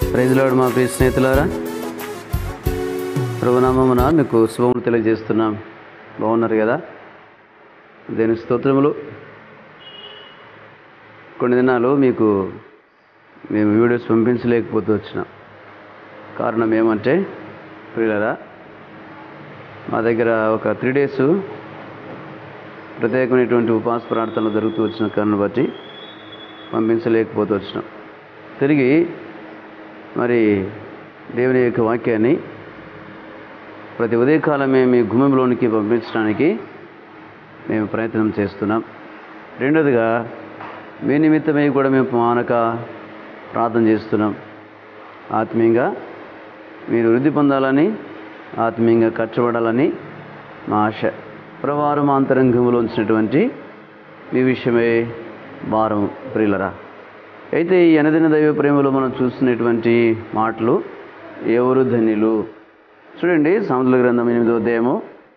ప్రైజ్లాడు మా ప్రియ స్నేహితులారా ప్రభునామమున మీకు శుభములు తెలియజేస్తున్నాం బాగున్నారు కదా దేని స్తోత్రములు కొన్ని దినాలు మీకు మేము వీడియోస్ పంపించలేకపోతూ వచ్చినాం కారణం ఏమంటే ప్రియులరా మా దగ్గర ఒక త్రీ డేస్ ప్రత్యేకమైనటువంటి ఉపవాస ప్రార్థనలు జరుగుతూ వచ్చిన కారణం బట్టి పంపించలేకపోతూ వచ్చినాం తిరిగి మరి దేవుని యొక్క వాక్యాన్ని ప్రతి ఉదయకాలమే మీ గుమ్మంలోనికి పంపించడానికి మేము ప్రయత్నం చేస్తున్నాం రెండోదిగా మీ నిమిత్తమై కూడా మేము మానక ప్రార్థన చేస్తున్నాం ఆత్మీయంగా మీరు వృద్ధి పొందాలని ఆత్మీయంగా కష్టపడాలని మా ఆశ ప్రవారం అంతరంగంలో ఉంచినటువంటి మీ విషయమై భారం ప్రియులరా అయితే ఈ అనదిన దైవ ప్రేమలో మనం చూస్తున్నటువంటి మాటలు ఎవరు ధన్యులు చూడండి సముద్ర గ్రంథం ఎనిమిదో అధ్యాయము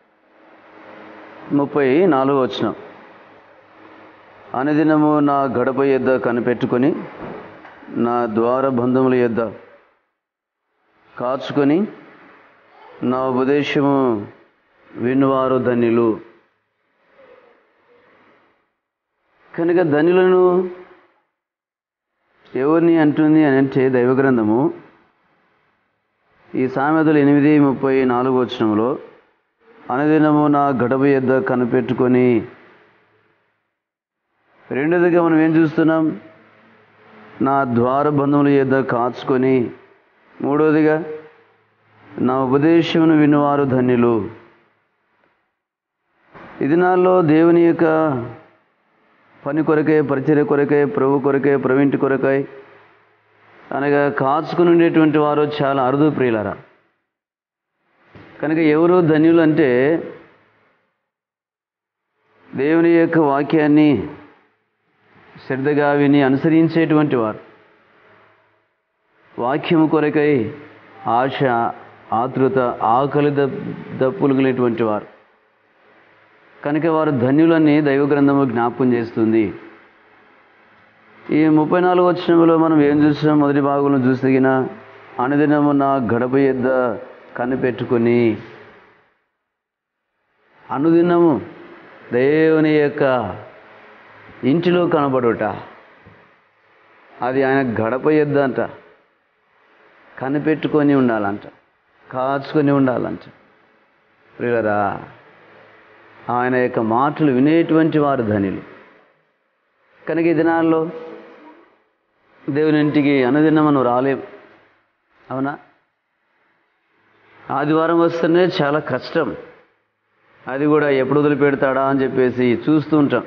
ముప్పై నాలుగో వచ్చిన అనుదినము నా గడప యొద్ద కనిపెట్టుకొని నా ద్వార బంధముల యొద్ద కాచుకొని నా ఉపదేశము వినువారు ధన్యులు కనుక ధన్యులను ఎవరిని అంటుంది అని అంటే దైవగ్రంథము ఈ సామెతలు ఎనిమిది ముప్పై నాలుగు వచనంలో అనుదినము నా గడప యొద్ద కనిపెట్టుకొని రెండోదిగా మనం ఏం చూస్తున్నాం నా ద్వార బంధముల యొద్ద కాచుకొని మూడోదిగా నా ఉపదేశమును వినువారు ధన్యులు ఈ దినాల్లో దేవుని యొక్క పని కొరకై పరిచర్య కొరకై ప్రభు కొరకై ప్రవింటి కొరకై అనగా కాచుకుని ఉండేటువంటి వారు చాలా అరుదు ప్రియులరా కనుక ఎవరు ధన్యులు అంటే దేవుని యొక్క వాక్యాన్ని శ్రద్ధగా విని అనుసరించేటువంటి వారు వాక్యము కొరకై ఆశ ఆతృత ఆకలి దప్ దప్పులు కలిగినటువంటి వారు కనుక వారు ధన్యులని దైవ గ్రంథము జ్ఞాపకం చేస్తుంది ఈ ముప్పై నాలుగు వచ్చినంలో మనం ఏం చూసినాం మొదటి భాగంలో చూసిగిన అనుదినము నా గడప యొద్ద కనిపెట్టుకొని అనుదినము దేవుని యొక్క ఇంటిలో కనబడుట అది ఆయన గడప యొద్ద అంట కనిపెట్టుకొని ఉండాలంట కాచుకొని ఉండాలంట ప్రియులరా ఆయన యొక్క మాటలు వినేటువంటి వారు ధనిలు కనుక ఈ దినాల్లో దేవుని ఇంటికి అనుదినం మనం రాలేం అవునా ఆదివారం వస్తేనే చాలా కష్టం అది కూడా ఎప్పుడు వదిలిపెడతాడా అని చెప్పేసి చూస్తూ ఉంటాం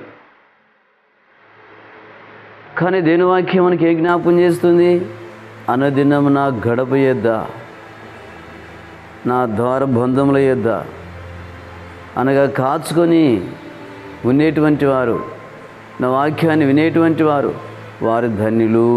కానీ దేని వాక్యం మనకి ఏ జ్ఞాపకం చేస్తుంది అనుదినం నా గడప యొద్ద నా ద్వార బంధముల యొద్ద అనగా కాచుకొని ఉండేటువంటి వారు నా వాక్యాన్ని వినేటువంటి వారు వారు ధన్యులు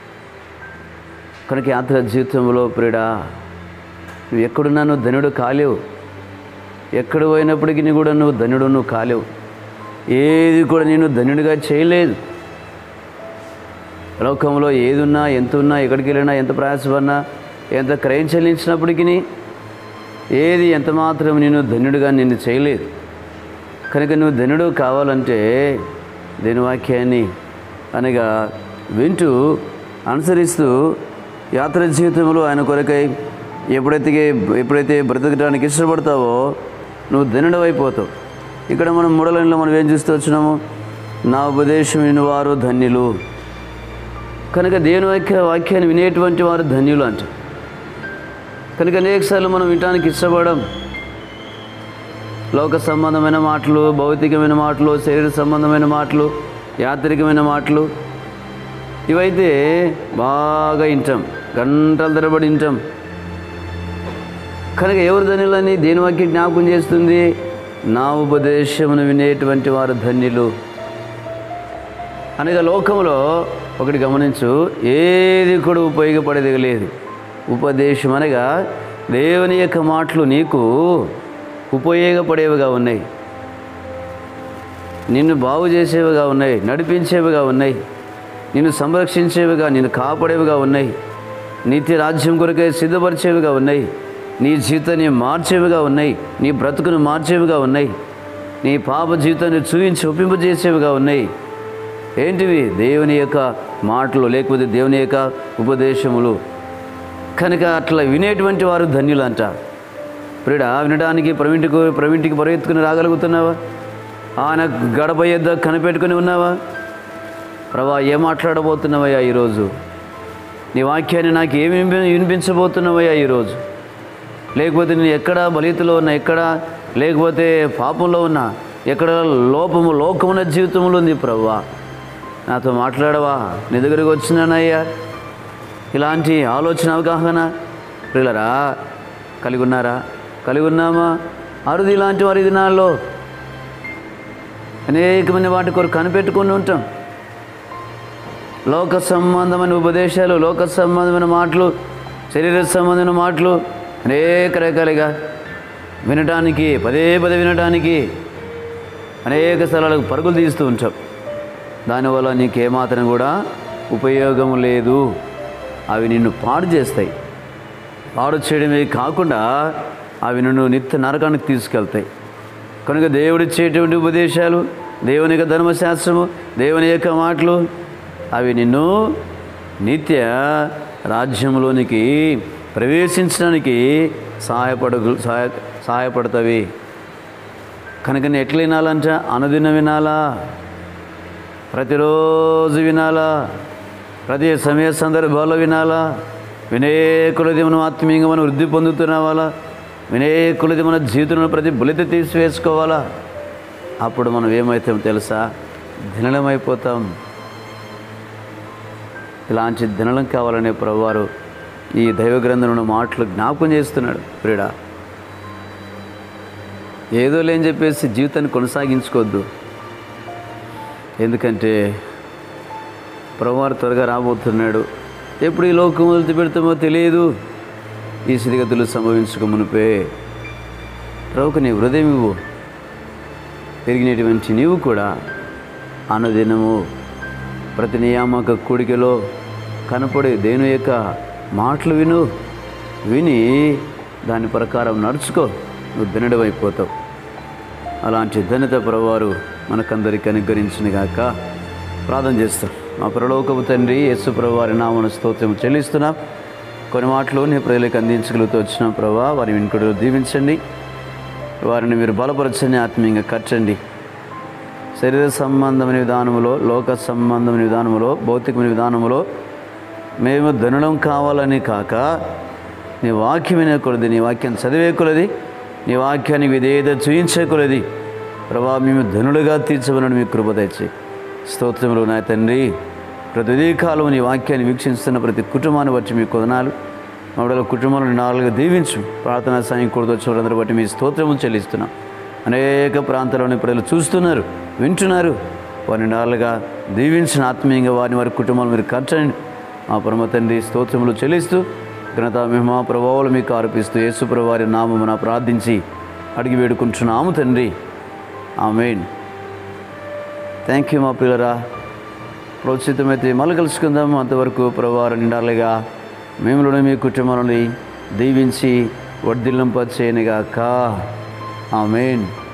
కనుక యాత్ర జీవితంలో ప్రిడా నువ్వు ఎక్కడున్నా నువ్వు ధనుడు కాలేవు ఎక్కడ పోయినప్పటికీ కూడా నువ్వు ధనుడు నువ్వు కాలేవు ఏది కూడా నేను ధనుడిగా చేయలేదు లోకంలో ఏది ఉన్నా ఎంత ఉన్నా ఎక్కడికి వెళ్ళినా ఎంత ప్రయాసపడినా ఎంత క్రయం చెల్లించినప్పటికీ ఏది ఎంత మాత్రం నేను ధన్యుడిగా నిన్ను చేయలేదు కనుక నువ్వు ధనుడు కావాలంటే దేని వాక్యాన్ని అనగా వింటూ అనుసరిస్తూ యాత్ర జీవితంలో ఆయన కొరకై ఎప్పుడైతే ఎప్పుడైతే బ్రతకడానికి ఇష్టపడతావో నువ్వు ధనుడు అయిపోతావు ఇక్కడ మనం మూడలైన్లో మనం ఏం చూస్తూ వచ్చినాము నా ఉపదేశం వినివారు ధన్యులు కనుక దేవుని వాక్య వాక్యాన్ని వినేటువంటి వారు ధన్యులు అంట కనుక అనేకసార్లు మనం వినటానికి ఇష్టపడం లోక సంబంధమైన మాటలు భౌతికమైన మాటలు శరీర సంబంధమైన మాటలు యాత్రికమైన మాటలు ఇవైతే బాగా వింటాం గంటల తరబడి వింటాం కనుక ఎవరు ధన్యులని దేని వాక్యం జ్ఞాపకం చేస్తుంది నా ఉపదేశమును వినేటువంటి వారు ధన్యులు అనగా లోకంలో ఒకటి గమనించు ఏది కూడా ఉపయోగపడేది లేదు ఉపదేశం అనగా దేవుని యొక్క మాటలు నీకు ఉపయోగపడేవిగా ఉన్నాయి నిన్ను బాగు చేసేవిగా ఉన్నాయి నడిపించేవిగా ఉన్నాయి నిన్ను సంరక్షించేవిగా నిన్ను కాపాడేవిగా ఉన్నాయి నిత్య రాజ్యం కొరకే సిద్ధపరిచేవిగా ఉన్నాయి నీ జీవితాన్ని మార్చేవిగా ఉన్నాయి నీ బ్రతుకును మార్చేవిగా ఉన్నాయి నీ పాప జీవితాన్ని చూపించి ఒప్పింపజేసేవిగా ఉన్నాయి ఏంటివి దేవుని యొక్క మాటలు లేకపోతే దేవుని యొక్క ఉపదేశములు కనుక అట్లా వినేటువంటి వారు ధన్యులంట ప్రిడా వినడానికి ప్రవీణ్టికి ప్రవీణ్టికి పరిగెత్తుకుని రాగలుగుతున్నావా ఆయన గడప యొద్ద కనిపెట్టుకుని ఉన్నావా ప్రభా ఏం మాట్లాడబోతున్నావయ్యా ఈరోజు నీ వాక్యాన్ని నాకు ఏమి వినిపి- వినిపించబోతున్నావయ్యా ఈరోజు లేకపోతే నేను ఎక్కడ బలితలో ఉన్నా ఎక్కడ లేకపోతే పాపంలో ఉన్నా ఎక్కడ లోపము లోకమున జీవితంలో ఉంది ప్రవ్వా నాతో మాట్లాడవా నీ దగ్గరికి వచ్చినానయ్యా ఇలాంటి ఆలోచన అవగాహన ప్రియులరా కలిగి ఉన్నారా కలిగి ఉన్నామా అరుది ఇలాంటి వారి దినాల్లో అనేకమైన వాటి కొరకు కనిపెట్టుకుని ఉంటాం లోక సంబంధమైన ఉపదేశాలు లోక సంబంధమైన మాటలు శరీర సంబంధమైన మాటలు అనేక రకాలుగా వినడానికి పదే పదే వినడానికి అనేక స్థలాలకు పరుగులు తీస్తూ ఉంటాం దానివల్ల నీకేమాత్రం కూడా ఉపయోగం లేదు అవి నిన్ను పాడు చేస్తాయి పాడు చేయడమే కాకుండా అవి నిన్ను నిత్య నరకానికి తీసుకెళ్తాయి కనుక దేవుడిచ్చేటువంటి ఉపదేశాలు దేవుని యొక్క ధర్మశాస్త్రము దేవుని యొక్క మాటలు అవి నిన్ను నిత్య రాజ్యంలోనికి ప్రవేశించడానికి సహాయపడ సహాయ సహాయపడతవి కనుక నేను ఎట్లా వినాలంట అనుదినం వినాలా ప్రతిరోజు వినాలా ప్రతి సమయ సందర్భాల్లో వినాలా వినేకులది మనం ఆత్మీయంగా మనం వృద్ధి పొందుతున్నావాలా వినేకులది మన జీవితంలో ప్రతి బులిత తీసివేసుకోవాలా అప్పుడు మనం ఏమవుతాం తెలుసా దినలమైపోతాం ఇలాంటి దినలం కావాలనే ప్రభువారు ఈ దైవ గ్రంథంలో మాటలు జ్ఞాపకం చేస్తున్నాడు ప్రియుడా ఏదో లేని చెప్పేసి జీవితాన్ని కొనసాగించుకోవద్దు ఎందుకంటే ప్రభువారు త్వరగా రాబోతున్నాడు ఎప్పుడు ఈ లోకం వదిలి పెడతామో తెలియదు ఈ స్థితిగతులు సంభవించక మునిపే ప్రభుకు నీ హృదయం ఇవ్వు పెరిగినటువంటి నీవు కూడా అనుదినము ప్రతి నియామక కూడికలో కనపడే దేని యొక్క మాటలు విను విని దాని ప్రకారం నడుచుకో నువ్వు దినడమైపోతావు అలాంటి ధన్యత ప్రభువారు మనకందరికి అనుగ్రహించిన గాక ప్రార్థన చేస్తాం మా ప్రలోకపు తండ్రి యేసు ప్రభువారి నామన స్తోత్రం చెల్లిస్తున్నాం కొన్ని మాటలు నీ ప్రజలకు అందించగలుగుతూ వచ్చిన ప్రభా వారి వెనుకడు దీవించండి వారిని మీరు బలపరచండి ఆత్మీయంగా కట్టండి శరీర సంబంధమైన విధానములో లోక సంబంధమైన విధానములో భౌతికమైన విధానములో మేము ధనులం కావాలని కాక నీ వాక్యం వినకూడదు నీ వాక్యం చదివే కొలది నీ వాక్యాన్ని విధేయత చూయించే కొలది ప్రభా మేము ధనులుగా తీర్చమని మీ కృప తెచ్చి స్తోత్రములు నా తండ్రి ప్రతి ఉదయ కాలం నీ వాక్యాన్ని వీక్షిస్తున్న ప్రతి కుటుంబాన్ని బట్టి మీ కొదనాలు మమ్మల్ని కుటుంబాలను నాలుగు దీవించు ప్రార్థనా సాయం కూడదు వచ్చిన వారందరూ బట్టి మీ స్తోత్రము చెల్లిస్తున్నాం అనేక ప్రాంతాల్లోని ప్రజలు చూస్తున్నారు వింటున్నారు వారిని నాలుగా దీవించిన ఆత్మీయంగా వారిని వారి కుటుంబాలు మీరు కట్టండి మా పరమ తండ్రి స్తోత్రములు చెల్లిస్తూ ఘనత మహిమా ప్రభావాలు మీకు ఆరోపిస్తూ యేసుప్రభు వారి నామమున ప్రార్థించి అడిగి వేడుకుంటున్నాము తండ్రి ఆమెన్ థ్యాంక్ యూ మా పిల్లరా ప్రోత్సితమైతే మళ్ళీ కలుసుకుందాం అంతవరకు ప్రభావం నిండాలిగా మేములను మీ కుటుంబాలని దీవించి వర్ధిల్లింప చేయనుగాక ఆమెన్